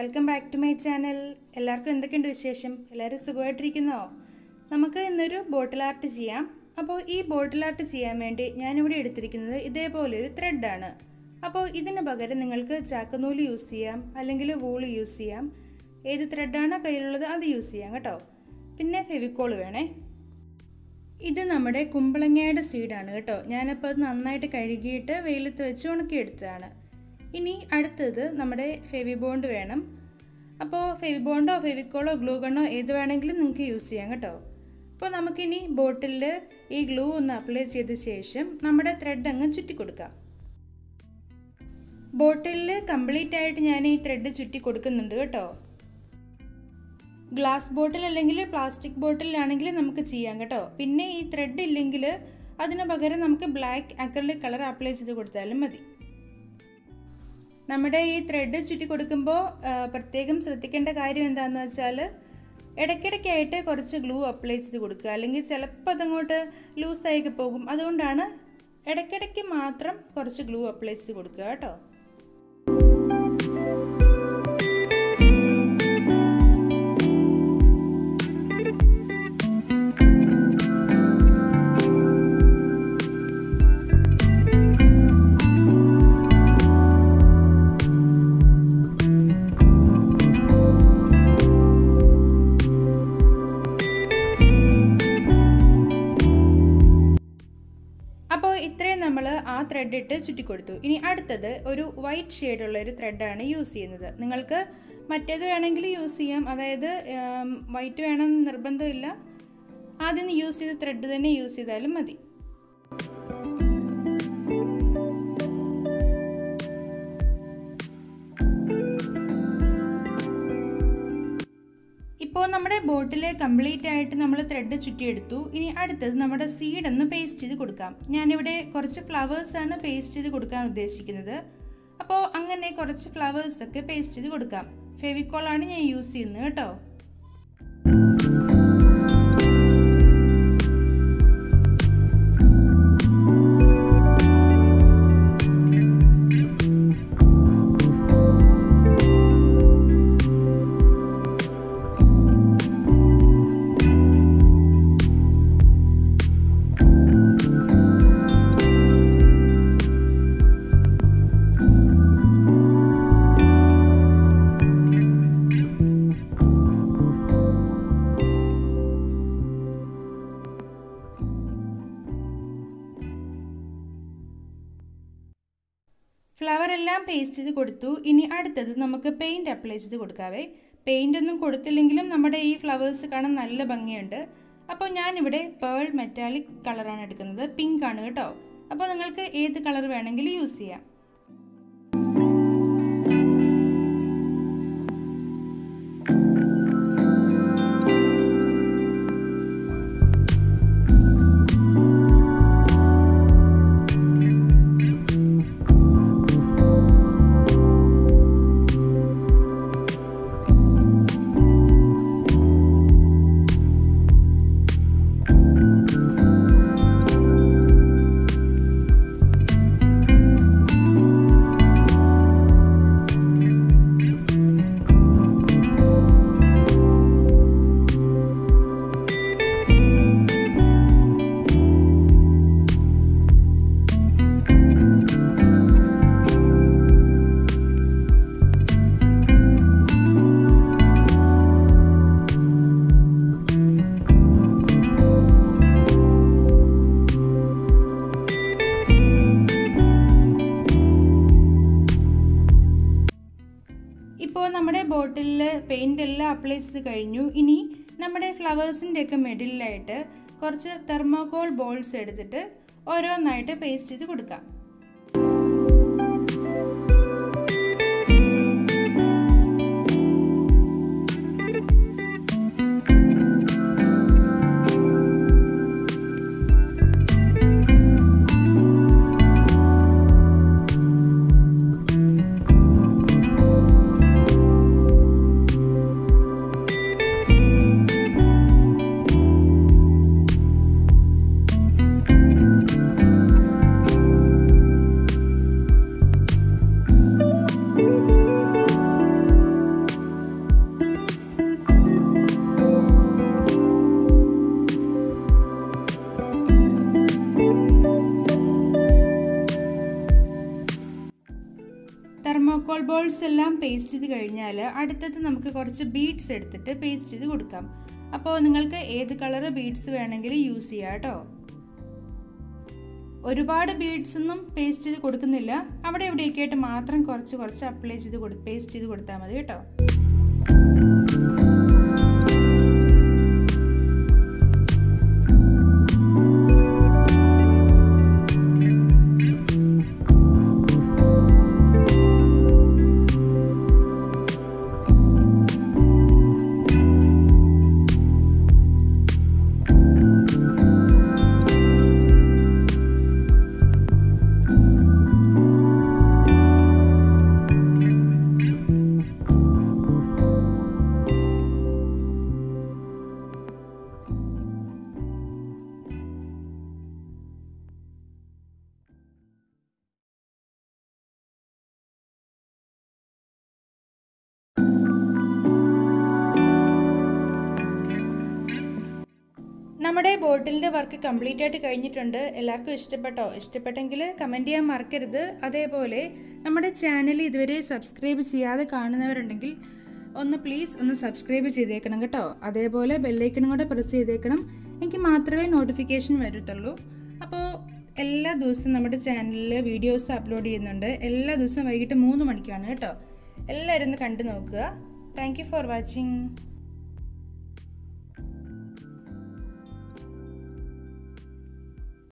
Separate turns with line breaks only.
welcome back to my channel എല്ലാവർക്കും എന്തൊക്കെയുണ്ട് വിശേഷം എല്ലാവരും സുഖമായിട്ടിരിക്കുന്നോ നമുക്ക് ഇന്നൊരു ബോട്ടിൽ ആർട്ട് ചെയ്യാം അപ്പോൾ ഈ ബോട്ടിൽ ആർട്ട് ചെയ്യാൻ വേണ്ടി ഞാനിവിടെ എടുത്തിരിക്കുന്നത് ഇതേപോലെ ഒരു ത്രെഡാണ് അപ്പോൾ ഇതിന് പകരം നിങ്ങൾക്ക് ചാക്കനൂല് യൂസ് ചെയ്യാം അല്ലെങ്കിൽ വൂള് യൂസ് ചെയ്യാം ഏത് ത്രെഡാണോ കയ്യിലുള്ളത് അത് യൂസ് ചെയ്യാം കേട്ടോ പിന്നെ ഫെവിക്കോൾ വേണേ ഇത് നമ്മുടെ കുമ്പളങ്ങയുടെ സീഡാണ് കേട്ടോ ഞാനപ്പോൾ അത് നന്നായിട്ട് കഴുകിയിട്ട് വെയിലത്ത് വെച്ച് ഉണക്കിയെടുത്തതാണ് ഇനി അടുത്തത് നമ്മുടെ ഫെവി ബോണ്ട് വേണം അപ്പോൾ ഫെവി ബോണ്ടോ ഫെവിക്കോളോ ഗ്ലൂ ഗണ്ണോ ഏത് വേണമെങ്കിലും നിങ്ങൾക്ക് യൂസ് ചെയ്യാം കേട്ടോ അപ്പോൾ നമുക്കിനി ബോട്ടിലിൽ ഈ ഗ്ലൂ ഒന്ന് അപ്ലൈ ചെയ്ത ശേഷം നമ്മുടെ ത്രെഡ് അങ്ങ് ചുറ്റി കൊടുക്കാം ബോട്ടിലിൽ കംപ്ലീറ്റ് ആയിട്ട് ഞാൻ ഈ ത്രെഡ് ചുറ്റി കൊടുക്കുന്നുണ്ട് കേട്ടോ ഗ്ലാസ് ബോട്ടിൽ അല്ലെങ്കിൽ പ്ലാസ്റ്റിക് ബോട്ടിലാണെങ്കിൽ നമുക്ക് ചെയ്യാം കേട്ടോ പിന്നെ ഈ ത്രെഡ് ഇല്ലെങ്കിൽ അതിന് പകരം നമുക്ക് ബ്ലാക്ക് അക്രലിക് കളർ അപ്ലൈ ചെയ്ത് കൊടുത്താലും മതി നമ്മുടെ ഈ ത്രെഡ് ചുറ്റി കൊടുക്കുമ്പോൾ പ്രത്യേകം ശ്രദ്ധിക്കേണ്ട കാര്യം എന്താണെന്ന് വെച്ചാൽ ഇടയ്ക്കിടയ്ക്കായിട്ട് കുറച്ച് ഗ്ലൂ അപ്ലൈ ചെയ്ത് കൊടുക്കുക അല്ലെങ്കിൽ ചിലപ്പോൾ അതങ്ങോട്ട് ലൂസായി പോകും അതുകൊണ്ടാണ് ഇടയ്ക്കിടയ്ക്ക് മാത്രം കുറച്ച് ഗ്ലൂ അപ്ലൈ ചെയ്ത് കൊടുക്കുക കേട്ടോ അപ്പോൾ ഇത്രയും നമ്മൾ ആ ത്രെഡ് ഇട്ട് ചുറ്റിക്കൊടുത്തു ഇനി അടുത്തത് ഒരു വൈറ്റ് ഷെയ്ഡുള്ള ഒരു ത്രെഡാണ് യൂസ് ചെയ്യുന്നത് നിങ്ങൾക്ക് മറ്റേത് വേണമെങ്കിൽ യൂസ് ചെയ്യാം അതായത് വൈറ്റ് വേണമെന്ന് നിർബന്ധമില്ല ആദ്യം യൂസ് ചെയ്ത ത്രെഡ് തന്നെ യൂസ് ചെയ്താലും മതി ഇപ്പോൾ നമ്മുടെ ബോട്ടിൽ കംപ്ലീറ്റ് ആയിട്ട് നമ്മൾ ത്രെഡ് ചുറ്റിയെടുത്തു ഇനി അടുത്തത് നമ്മുടെ സീഡ് ഒന്ന് പേസ്റ്റ് ചെയ്ത് കൊടുക്കാം ഞാനിവിടെ കുറച്ച് ഫ്ലവേഴ്സാണ് പേസ്റ്റ് ചെയ്ത് കൊടുക്കാൻ ഉദ്ദേശിക്കുന്നത് അപ്പോൾ അങ്ങനെ കുറച്ച് ഫ്ലവേഴ്സൊക്കെ പേസ്റ്റ് ചെയ്ത് കൊടുക്കാം ഫെവിക്കോളാണ് ഞാൻ യൂസ് ചെയ്യുന്നത് കേട്ടോ ഫ്ലവർ എല്ലാം പേസ്റ്റ് ചെയ്ത് കൊടുത്തു ഇനി അടുത്തത് നമുക്ക് പെയിൻറ് അപ്ലൈ ചെയ്ത് കൊടുക്കാവേ പെയിൻ്റ് ഒന്നും കൊടുത്തില്ലെങ്കിലും നമ്മുടെ ഈ ഫ്ലവേഴ്സ് കാണാൻ നല്ല ഭംഗിയുണ്ട് അപ്പോൾ ഞാനിവിടെ പേൾ മെറ്റാലിക് കളറാണ് എടുക്കുന്നത് പിങ്ക് ആണ് കേട്ടോ അപ്പോൾ നിങ്ങൾക്ക് ഏത് കളർ വേണമെങ്കിലും യൂസ് ചെയ്യാം ഇപ്പോൾ നമ്മുടെ ബോട്ടിലിൽ പെയിൻ്റ് എല്ലാം അപ്ലൈ ചെയ്ത് കഴിഞ്ഞു ഇനി നമ്മുടെ ഫ്ലവേഴ്സിൻ്റെ ഒക്കെ മിഡിലായിട്ട് കുറച്ച് തെർമോകോൾ ബോൾസ് എടുത്തിട്ട് ഓരോന്നായിട്ട് പേസ്റ്റ് ചെയ്ത് കൊടുക്കാം ബോൾസ് എല്ലാം പേസ്റ്റ് ചെയ്ത് കഴിഞ്ഞാൽ അടുത്തത് നമുക്ക് കുറച്ച് ബീഡ്സ് എടുത്തിട്ട് പേസ്റ്റ് ചെയ്ത് കൊടുക്കാം അപ്പോൾ നിങ്ങൾക്ക് ഏത് കളർ ബീഡ്സ് വേണമെങ്കിലും യൂസ് ചെയ്യാം കേട്ടോ ഒരുപാട് ബീഡ്സ് ഒന്നും പേസ്റ്റ് ചെയ്ത് കൊടുക്കുന്നില്ല അവിടെ എവിടെയൊക്കെ ആയിട്ട് മാത്രം കുറച്ച് കുറച്ച് അപ്ലൈ ചെയ്ത് കൊടു പേസ്റ്റ് ചെയ്ത് കൊടുത്താൽ മതി കേട്ടോ നമ്മുടെ ബോട്ടിലിൻ്റെ വർക്ക് കംപ്ലീറ്റ് ആയിട്ട് കഴിഞ്ഞിട്ടുണ്ട് എല്ലാവർക്കും ഇഷ്ടപ്പെട്ടോ ഇഷ്ടപ്പെട്ടെങ്കിൽ കമൻറ്റ് ചെയ്യാൻ മറക്കരുത് അതേപോലെ നമ്മുടെ ചാനൽ ഇതുവരെ സബ്സ്ക്രൈബ് ചെയ്യാതെ കാണുന്നവരുണ്ടെങ്കിൽ ഒന്ന് പ്ലീസ് ഒന്ന് സബ്സ്ക്രൈബ് ചെയ്തേക്കണം കേട്ടോ അതേപോലെ ബെല്ലൈക്കണും കൂടെ പ്രസ് ചെയ്തേക്കണം എനിക്ക് മാത്രമേ നോട്ടിഫിക്കേഷൻ വരത്തുള്ളൂ അപ്പോൾ എല്ലാ ദിവസവും നമ്മുടെ ചാനലിൽ വീഡിയോസ് അപ്ലോഡ് ചെയ്യുന്നുണ്ട് എല്ലാ ദിവസവും വൈകിട്ട് മൂന്ന് മണിക്കാണ് കേട്ടോ എല്ലാവരും ഒന്ന് കണ്ടു നോക്കുക താങ്ക് യു ഫോർ വാച്ചിങ്